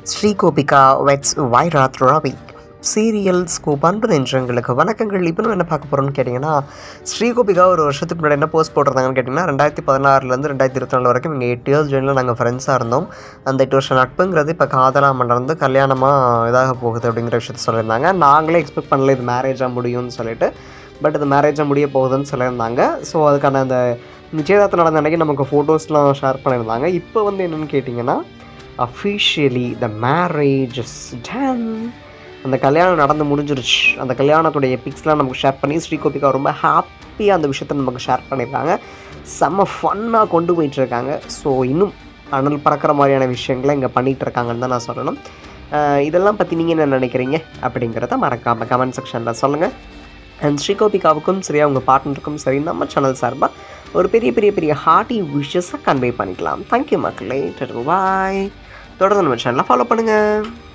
ஸ்ரீகோபிகா weds Virat Ravi serial scoop அன்பு நெஞ்சங்களுக்கு வணக்கங்கள் இப்போ நம்ம என்ன பார்க்க போகிறோம்னு கேட்டிங்கன்னா ஸ்ரீகோபிகா ஒரு வருஷத்துக்கு முன்னாடி என்ன போஸ்ட் போட்டிருந்தாங்கன்னு கேட்டிங்கன்னா ரெண்டாயிரத்தி பதினாறுலேருந்து ரெண்டாயிரத்தி இருபத்தி நாலு வரைக்கும் இங்கே எட்டு இயர்ஸ் ஜெயினில் நாங்கள் ஃப்ரெண்ட்ஸாக இருந்தோம் அந்த எட்டு வருஷம் நட்புங்கிறது இப்போ காதலாக மலர்ந்து கல்யாணமாக இதாக போகுது அப்படிங்கிற விஷயத்த சொல்லியிருந்தாங்க நாங்களே எக்ஸ்பெக்ட் பண்ணல இது மேரேஜாக முடியும்னு சொல்லிட்டு பட் இது மேரேஜாக முடிய போகுதுன்னு சொல்லியிருந்தாங்க ஸோ அதுக்கான அந்த நிச்சயதார்த்தம் நடந்த அன்றைக்கி நமக்கு ஃபோட்டோஸ்லாம் ஷேர் பண்ணியிருந்தாங்க இப்போ வந்து என்னென்னு கேட்டிங்கன்னா officially the marriage is done அந்த கல்யாணம் நடந்து முடிஞ்சிருச்சு அந்த கல்யாணத்துடைய பிக்ஸ்லாம் நமக்கு ஷேர் பண்ணி ஸ்ரீகோபிகா ரொம்ப ஹாப்பியாக அந்த விஷயத்த நமக்கு ஷேர் பண்ணியிருக்காங்க செம்ம ஃபன்னாக கொண்டு போயிட்டுருக்காங்க ஸோ இன்னும் அனல் பறக்கிற மாதிரியான விஷயங்களை இங்கே பண்ணிகிட்டு இருக்காங்கன்னு தான் நான் சொல்லணும் அஹ் இதெல்லாம் பற்றி நீங்கள் என்ன நினைக்கிறீங்க அப்படிங்கிறத மறக்காமல் கமெண்ட் செக்ஷனில் சொல்லுங்கள் அண்ட் ஸ்ரீகோபிகாவுக்கும் சரி அவங்க பார்ட்னருக்கும் சரி நம்ம சேனல் சார்பாக ஒரு பெரிய பெரிய பெரிய ஹார்ட்டி விஷஸை கன்வே பண்ணிக்கலாம் தேங்க்யூ மக்களே பாய் தொடர்ந்து நம்ம சேனலை ஃபாலோ பண்ணுங்கள்